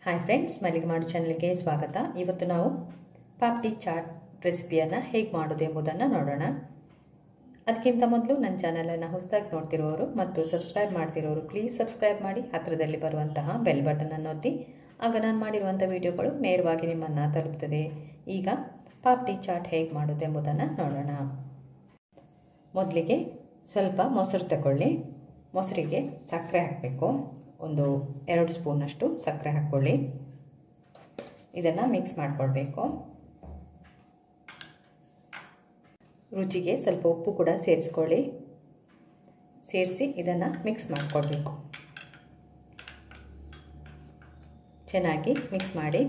hi friends ಮಲ್ಲಿಗೆ ಮಾಡು ಚಾನಲ್ಗೆ ಸ್ವಾಗತ ಇವತ್ತು ನಾವು ಪಾಪ್ಡಿ ಚಾಟ್ ರೆಸಿಪಿಯನ್ನು ಹೇಗೆ ಮಾಡೋದು ಎಂಬುದನ್ನು ನೋಡೋಣ ಅದಕ್ಕಿಂತ ಮೊದಲು ನನ್ನ ಚಾನಲನ್ನು ಹೊಸದಾಗಿ ನೋಡ್ತಿರೋರು ಮತ್ತು ಸಬ್ಸ್ಕ್ರೈಬ್ ಮಾಡ್ತಿರೋರು ಪ್ಲೀಸ್ ಸಬ್ಸ್ಕ್ರೈಬ್ ಮಾಡಿ ಹತ್ತಿರದಲ್ಲಿ ಬರುವಂತಹ ಬೆಲ್ ಬಟನನ್ನು ಒತ್ತಿ ಆಗ ನಾನು ಮಾಡಿರುವಂಥ ವಿಡಿಯೋಗಳು ನೇರವಾಗಿ ನಿಮ್ಮನ್ನು ತಲುಪ್ತದೆ ಈಗ ಪಾಪ್ಡಿ ಚಾಟ್ ಹೇಗೆ ಮಾಡೋದು ಎಂಬುದನ್ನು ನೋಡೋಣ ಮೊದಲಿಗೆ ಸ್ವಲ್ಪ ಮೊಸರು ತಗೊಳ್ಳಿ ಮೊಸರಿಗೆ ಸಕ್ಕರೆ ಹಾಕಬೇಕು ಒಂದು ಎರಡು ಸ್ಪೂನಷ್ಟು ಸಕ್ಕರೆ ಹಾಕ್ಕೊಳ್ಳಿ ಇದನ್ನು ಮಿಕ್ಸ್ ಮಾಡಿಕೊಳ್ಬೇಕು ರುಚಿಗೆ ಸ್ವಲ್ಪ ಉಪ್ಪು ಕೂಡ ಸೇರಿಸ್ಕೊಳ್ಳಿ ಸೇರಿಸಿ ಇದನ್ನು ಮಿಕ್ಸ್ ಮಾಡಿಕೊಳ್ಬೇಕು ಚೆನ್ನಾಗಿ ಮಿಕ್ಸ್ ಮಾಡಿ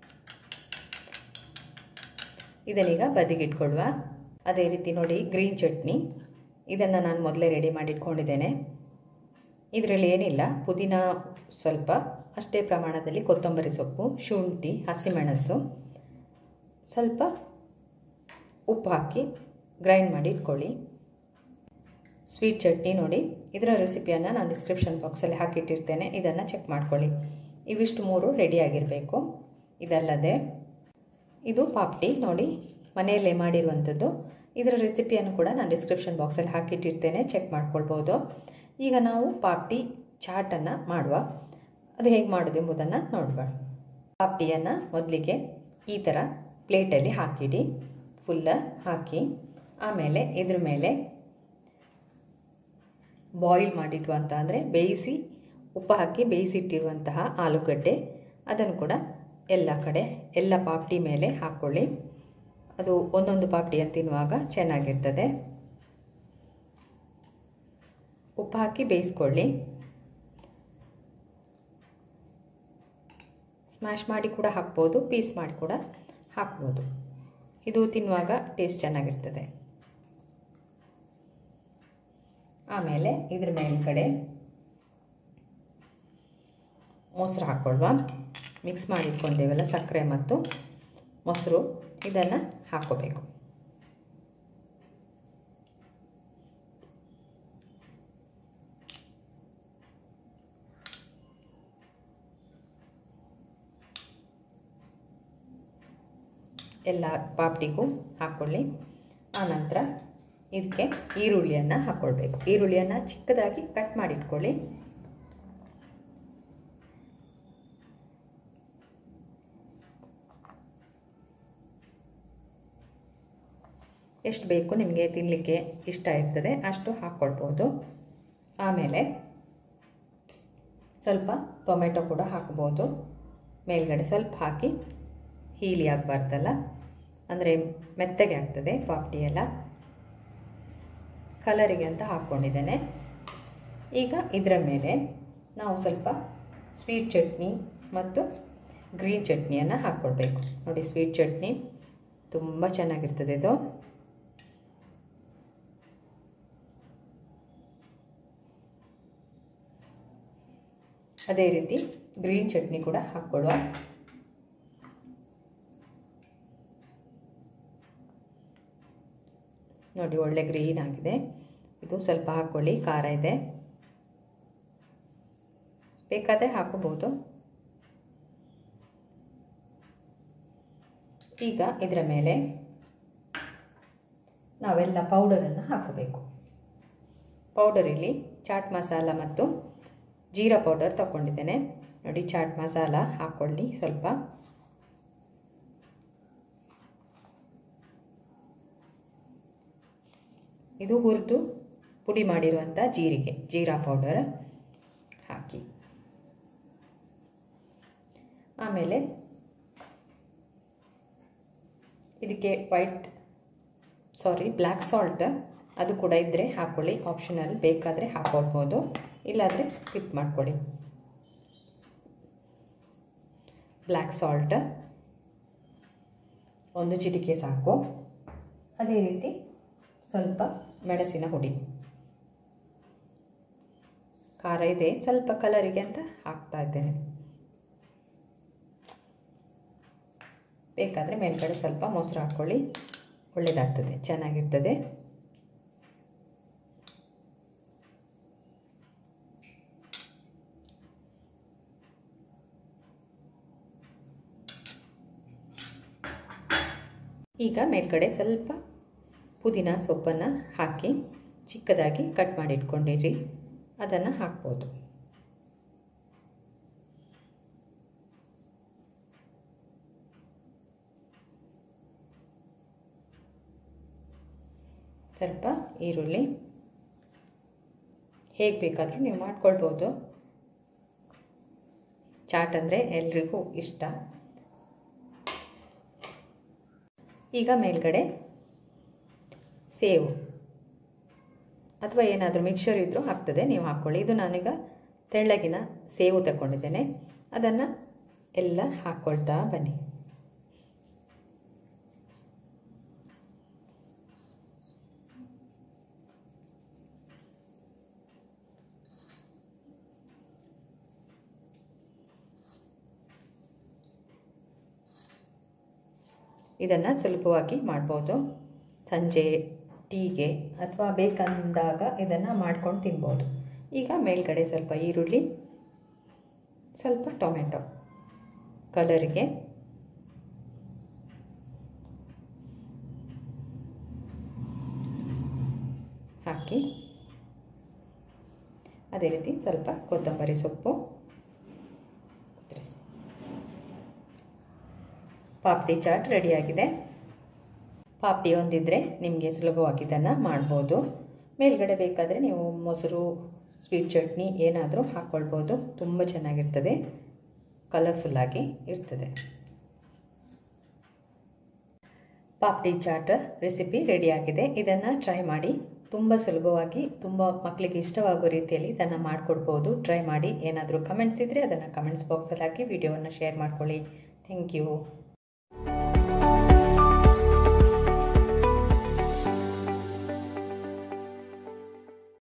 ಇದನ್ನೀಗ ಬದಿಗಿಟ್ಕೊಳ್ಳುವ ಅದೇ ರೀತಿ ನೋಡಿ ಗ್ರೀನ್ ಚಟ್ನಿ ಇದನ್ನು ನಾನು ಮೊದಲೇ ರೆಡಿ ಮಾಡಿಟ್ಕೊಂಡಿದ್ದೇನೆ ಇದರಲ್ಲಿ ಏನಿಲ್ಲ ಪುದೀನ ಸ್ವಲ್ಪ ಅಷ್ಟೇ ಪ್ರಮಾಣದಲ್ಲಿ ಕೊತ್ತಂಬರಿ ಸೊಪ್ಪು ಶುಂಠಿ ಹಸಿಮೆಣಸು ಸ್ವಲ್ಪ ಉಪ್ಪು ಹಾಕಿ ಗ್ರೈಂಡ್ ಮಾಡಿ ಇಟ್ಕೊಳ್ಳಿ ಸ್ವೀಟ್ ಚಟ್ನಿ ನೋಡಿ ಇದರ ರೆಸಿಪಿಯನ್ನು ನಾನು ಡಿಸ್ಕ್ರಿಪ್ಷನ್ ಬಾಕ್ಸಲ್ಲಿ ಹಾಕಿಟ್ಟಿರ್ತೇನೆ ಇದನ್ನು ಚೆಕ್ ಮಾಡ್ಕೊಳ್ಳಿ ಇವಿಷ್ಟು ಮೂರು ರೆಡಿಯಾಗಿರಬೇಕು ಇದಲ್ಲದೆ ಇದು ಪಾಪ್ಟಿ ನೋಡಿ ಮನೆಯಲ್ಲೇ ಮಾಡಿರುವಂಥದ್ದು ಇದರ ರೆಸಿಪಿಯನ್ನು ಕೂಡ ನಾನು ಡಿಸ್ಕ್ರಿಪ್ಷನ್ ಬಾಕ್ಸಲ್ಲಿ ಹಾಕಿಟ್ಟಿರ್ತೇನೆ ಚೆಕ್ ಮಾಡ್ಕೊಳ್ಬೋದು ಈಗ ನಾವು ಪಾಪ್ಟಿ ಚಾಟನ್ನು ಮಾಡುವ ಅದು ಹೇಗೆ ಮಾಡೋದು ಎಂಬುದನ್ನು ನೋಡಬೇಡ ಪಾಪ್ಟಿಯನ್ನು ಮೊದಲಿಗೆ ಈ ಥರ ಪ್ಲೇಟಲ್ಲಿ ಹಾಕಿಡಿ ಫುಲ್ಲ ಹಾಕಿ ಆಮೇಲೆ ಇದ್ರ ಮೇಲೆ ಬಾಯ್ಲ್ ಮಾಡಿಟ್ಟುವಂಥ ಅಂದರೆ ಬೇಯಿಸಿ ಉಪ್ಪು ಹಾಕಿ ಬೇಯಿಸಿಟ್ಟಿರುವಂತಹ ಆಲೂಗಡ್ಡೆ ಅದನ್ನು ಕೂಡ ಎಲ್ಲ ಕಡೆ ಎಲ್ಲ ಪಾಪ್ಟಿ ಮೇಲೆ ಹಾಕ್ಕೊಳ್ಳಿ ಅದು ಒಂದೊಂದು ಪಾಪ್ಟಿಯನ್ನು ತಿನ್ನುವಾಗ ಚೆನ್ನಾಗಿರ್ತದೆ ಉಪ್ಪು ಹಾಕಿ ಬೇಯಿಸ್ಕೊಳ್ಳಿ ಸ್ಮ್ಯಾಶ್ ಮಾಡಿ ಕೂಡ ಹಾಕ್ಬೋದು ಪೀಸ್ ಮಾಡಿ ಕೂಡ ಹಾಕ್ಬೋದು ಇದು ತಿನ್ನುವಾಗ ಟೇಸ್ಟ್ ಚೆನ್ನಾಗಿರ್ತದೆ ಆಮೇಲೆ ಇದ್ರ ಮೇಲ್ಗಡೆ ಮೊಸರು ಹಾಕ್ಕೊಳ್ವಾ ಮಿಕ್ಸ್ ಮಾಡಿ ಇಟ್ಕೊಂಡೇವಲ್ಲ ಸಕ್ಕರೆ ಮತ್ತು ಮೊಸರು ಇದನ್ನು ಹಾಕ್ಕೋಬೇಕು ಎಲ್ಲ ಪಾಪ್ಟಿಗೂ ಹಾಕ್ಕೊಳ್ಳಿ ಆನಂತರ ಇದಕ್ಕೆ ಈರುಳ್ಳಿಯನ್ನು ಹಾಕ್ಕೊಳ್ಬೇಕು ಈರುಳ್ಳಿಯನ್ನು ಚಿಕ್ಕದಾಗಿ ಕಟ್ ಮಾಡಿಟ್ಕೊಳ್ಳಿ ಎಷ್ಟು ಬೇಕು ನಿಮಗೆ ತಿನ್ನಲಿಕ್ಕೆ ಇಷ್ಟ ಇರ್ತದೆ ಅಷ್ಟು ಹಾಕ್ಕೊಳ್ಬೋದು ಆಮೇಲೆ ಸ್ವಲ್ಪ ಟೊಮೆಟೊ ಕೂಡ ಹಾಕ್ಬೋದು ಮೇಲ್ಗಡೆ ಸ್ವಲ್ಪ ಹಾಕಿ ಹೀಲಿ ಆಗಬಾರ್ದಲ್ಲ ಅಂದರೆ ಮೆತ್ತಗೆ ಆಗ್ತದೆ ಪಾಪ್ಟಿ ಎಲ್ಲ ಕಲರಿಗೆ ಅಂತ ಹಾಕ್ಕೊಂಡಿದ್ದೇನೆ ಈಗ ಇದರ ಮೇಲೆ ನಾವು ಸ್ವಲ್ಪ ಸ್ವೀಟ್ ಚಟ್ನಿ ಮತ್ತು ಗ್ರೀನ್ ಚಟ್ನಿಯನ್ನು ಹಾಕ್ಕೊಳ್ಬೇಕು ನೋಡಿ ಸ್ವೀಟ್ ಚಟ್ನಿ ತುಂಬ ಚೆನ್ನಾಗಿರ್ತದೆ ಇದು ಅದೇ ರೀತಿ ಗ್ರೀನ್ ಚಟ್ನಿ ಕೂಡ ಹಾಕ್ಕೊಳ್ಳುವ ನೋಡಿ ಒಳ್ಳೆ ಗ್ರೀನ್ ಆಗಿದೆ ಇದು ಸ್ವಲ್ಪ ಹಾಕ್ಕೊಳ್ಳಿ ಖಾರ ಇದೆ ಬೇಕಾದರೆ ಹಾಕೋಬಹುದು ಈಗ ಇದರ ಮೇಲೆ ನಾವೆಲ್ಲ ಪೌಡರನ್ನು ಹಾಕೋಬೇಕು ಪೌಡರಲ್ಲಿ ಚಾಟ್ ಮಸಾಲ ಮತ್ತು ಜೀರಾ ಪೌಡರ್ ತಗೊಂಡಿದ್ದೇನೆ ನೋಡಿ ಚಾಟ್ ಮಸಾಲ ಹಾಕ್ಕೊಳ್ಳಿ ಸ್ವಲ್ಪ ಇದು ಹುರಿದು ಪುಡಿ ಮಾಡಿರುವಂಥ ಜೀರಿಗೆ ಜೀರಾ ಪೌಡರ್ ಹಾಕಿ ಆಮೇಲೆ ಇದಕ್ಕೆ ವೈಟ್ ಸಾರಿ ಬ್ಲ್ಯಾಕ್ ಸಾಲ್ಟ್ ಅದು ಕೂಡ ಇದ್ದರೆ ಹಾಕ್ಕೊಳ್ಳಿ ಆಪ್ಷನಲ್ ಬೇಕಾದರೆ ಹಾಕ್ಕೊಳ್ಬೋದು ಇಲ್ಲಾದರೆ ಸ್ಕಿಪ್ ಮಾಡ್ಕೊಳ್ಳಿ ಬ್ಲ್ಯಾಕ್ ಸಾಲ್ಟ್ ಒಂದು ಚಿಟಿಕೆ ಸಾಕು ಅದೇ ರೀತಿ ಸ್ವಲ್ಪ ಮೆಣಸಿನ ಹುಡಿ ಖಾರ ಇದೆ ಸ್ವಲ್ಪ ಕಲರಿಗೆ ಅಂತ ಹಾಕ್ತಾ ಇದ್ದೇನೆ ಬೇಕಾದರೆ ಮೇಲ್ಗಡೆ ಸ್ವಲ್ಪ ಮೊಸರು ಹಾಕ್ಕೊಳ್ಳಿ ಒಳ್ಳೆಯದಾಗ್ತದೆ ಚೆನ್ನಾಗಿರ್ತದೆ ಈಗ ಮೇಲ್ಗಡೆ ಸ್ವಲ್ಪ ಪುದೀನ ಸೊಪ್ಪನ್ನು ಹಾಕಿ ಚಿಕ್ಕದಾಗಿ ಕಟ್ ಮಾಡಿ ಇಟ್ಕೊಂಡಿರಿ ಅದನ್ನು ಹಾಕ್ಬೋದು ಸ್ವಲ್ಪ ಈರುಳ್ಳಿ ಹೇಗೆ ಬೇಕಾದರೂ ನೀವು ಮಾಡ್ಕೊಳ್ಬೋದು ಚಾಟ್ ಅಂದರೆ ಎಲ್ರಿಗೂ ಇಷ್ಟ ಈಗ ಮೇಲ್ಗಡೆ ಸೇವು ಅಥವಾ ಏನಾದರೂ ಮಿಕ್ಸರ್ ಇದ್ದರೂ ಆಗ್ತದೆ ನೀವು ಹಾಕ್ಕೊಳ್ಳಿ ಇದು ನಾನೀಗ ತೆಳ್ಳಗಿನ ಸೇವು ತಗೊಂಡಿದ್ದೇನೆ ಅದನ್ನು ಎಲ್ಲ ಹಾಕ್ಕೊಳ್ತಾ ಬನ್ನಿ ಇದನ್ನು ಸುಲಭವಾಗಿ ಮಾಡ್ಬೋದು ಸಂಜೆ ಟೀಗೆ ಅಥವಾ ಬೇಕಂದಾಗ ಇದನ್ನು ಮಾಡ್ಕೊಂಡು ತಿನ್ಬೋದು ಈಗ ಮೇಲ್ಗಡೆ ಸ್ವಲ್ಪ ಈರುಳ್ಳಿ ಸ್ವಲ್ಪ ಟೊಮೆಟೊ ಕಲರಿಗೆ ಹಾಕಿ ಅದೇ ರೀತಿ ಸ್ವಲ್ಪ ಕೊತ್ತಂಬರಿ ಸೊಪ್ಪು ಪಾಪ್ಡಿ ಚಾಟ್ ರೆಡಿಯಾಗಿದೆ ಪಾಪ್ಡಿ ಒಂದಿದ್ದರೆ ನಿಮಗೆ ಸುಲಭವಾಗಿ ಇದನ್ನು ಮಾಡ್ಬೋದು ಮೇಲ್ಗಡೆ ಬೇಕಾದರೆ ನೀವು ಮೊಸರು ಸ್ವೀಟ್ ಚಟ್ನಿ ಏನಾದರೂ ಹಾಕ್ಕೊಳ್ಬೋದು ತುಂಬ ಚೆನ್ನಾಗಿರ್ತದೆ ಕಲರ್ಫುಲ್ಲಾಗಿ ಇರ್ತದೆ ಪಾಪ್ಡಿ ಚಾಟ್ ರೆಸಿಪಿ ರೆಡಿಯಾಗಿದೆ ಇದನ್ನು ಟ್ರೈ ಮಾಡಿ ತುಂಬ ಸುಲಭವಾಗಿ ತುಂಬ ಮಕ್ಕಳಿಗೆ ಇಷ್ಟವಾಗೋ ರೀತಿಯಲ್ಲಿ ಇದನ್ನು ಮಾಡಿಕೊಡ್ಬೋದು ಟ್ರೈ ಮಾಡಿ ಏನಾದರೂ ಕಮೆಂಟ್ಸ್ ಇದ್ದರೆ ಅದನ್ನು ಕಮೆಂಟ್ಸ್ ಬಾಕ್ಸಲ್ಲಿ ಹಾಕಿ ವಿಡಿಯೋವನ್ನು ಶೇರ್ ಮಾಡ್ಕೊಳ್ಳಿ ಥ್ಯಾಂಕ್ ಯು